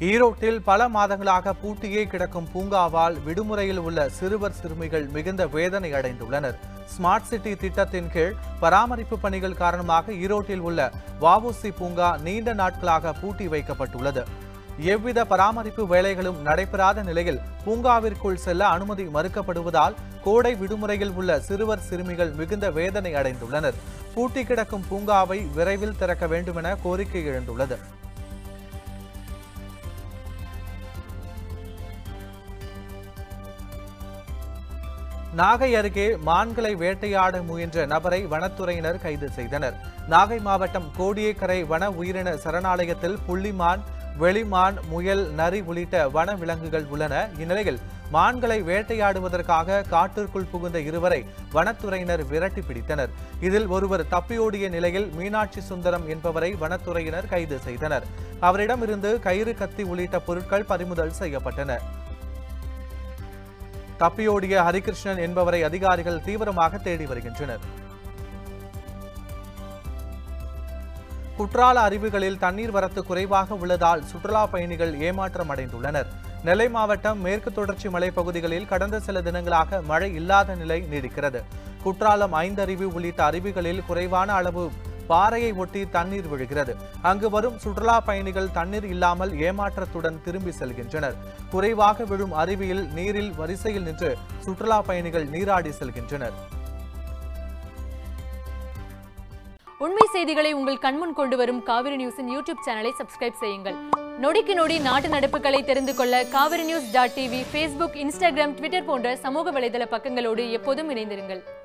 ஈரோட்டில் பல மாதங்களாக பூட்டியே கிடக்கும் பூங்காவால் விடுமுறையில் உள்ள சிறுவர் சிறுமிகள் மிகுந்த வேதனை அடைந்துள்ளனர் ஸ்மார்ட் சிட்டி திட்டத்தின் கீழ் பராமரிப்பு பணிகள் காரணமாக ஈரோட்டில் உள்ள வஉசி பூங்கா நீண்ட நாட்களாக பூட்டி வைக்கப்பட்டுள்ளது எவ்வித பராமரிப்பு வேலைகளும் நடைபெறாத நிலையில் பூங்காவிற்குள் செல்ல அனுமதி மறுக்கப்படுவதால் கோடை விடுமுறையில் உள்ள சிறுவர் சிறுமிகள் மிகுந்த வேதனை அடைந்துள்ளனர் பூட்டி கிடக்கும் பூங்காவை விரைவில் திறக்க வேண்டுமென கோரிக்கை எழுந்துள்ளது நாகை அருகே மான்களை வேட்டையாட முயன்ற நபரை வனத்துறையினர் கைது செய்தனர் நாகை மாவட்டம் கோடியக்கரை வன உயிரின சரணாலயத்தில் புள்ளிமான் வெளிமான் முயல் நரி உள்ளிட்ட வன விலங்குகள் உள்ளன இந்நிலையில் மான்களை வேட்டையாடுவதற்காக காட்டிற்குள் புகுந்த இருவரை வனத்துறையினர் விரட்டி பிடித்தனர் இதில் ஒருவர் தப்பியோடிய நிலையில் மீனாட்சி சுந்தரம் என்பவரை வனத்துறையினர் கைது செய்தனர் அவரிடமிருந்து கயிறு கத்தி உள்ளிட்ட பொருட்கள் பறிமுதல் செய்யப்பட்டன தப்பியோடிய ஹரிகிருஷ்ணன் என்பவரை அதிகாரிகள் தீவிரமாக தேடி வருகின்றனர் குற்றால அருவிகளில் தண்ணீர் வரத்து குறைவாக உள்ளதால் சுற்றுலா பயணிகள் ஏமாற்றம் அடைந்துள்ளனர் நெல்லை மாவட்டம் மேற்கு தொடர்ச்சி மலைப்பகுதிகளில் கடந்த சில தினங்களாக மழை இல்லாத நிலை நீடிக்கிறது குற்றாலம் ஐந்தருவி உள்ளிட்ட அருவிகளில் குறைவான அளவு பாறையை ஒட்டி தண்ணீர் விழுகிறது அங்கு வரும் சுற்றுலா பயணிகள் தண்ணீர் இல்லாமல் ஏமாற்றத்துடன் திரும்பி செல்கின்றனர் குறைவாக விழும் அருவியில் நீரில் வரிசையில் நின்று சுற்றுலா பயணிகள் நீராடி செல்கின்றனர் உண்மை செய்திகளை உங்கள் கண்முன் கொண்டு வரும் காவிரி நியூஸின் யூடியூப் சேனலை சப்ஸ்கிரைப் செய்யுங்கள் நொடிக்கு நொடி நாட்டு நடப்புகளை தெரிந்து கொள்ள Kaveri news dot TV Facebook Instagram Twitter போன்ற சமூக வலைதள பக்கங்களோடு எப்போதும் இணைந்திருங்கள்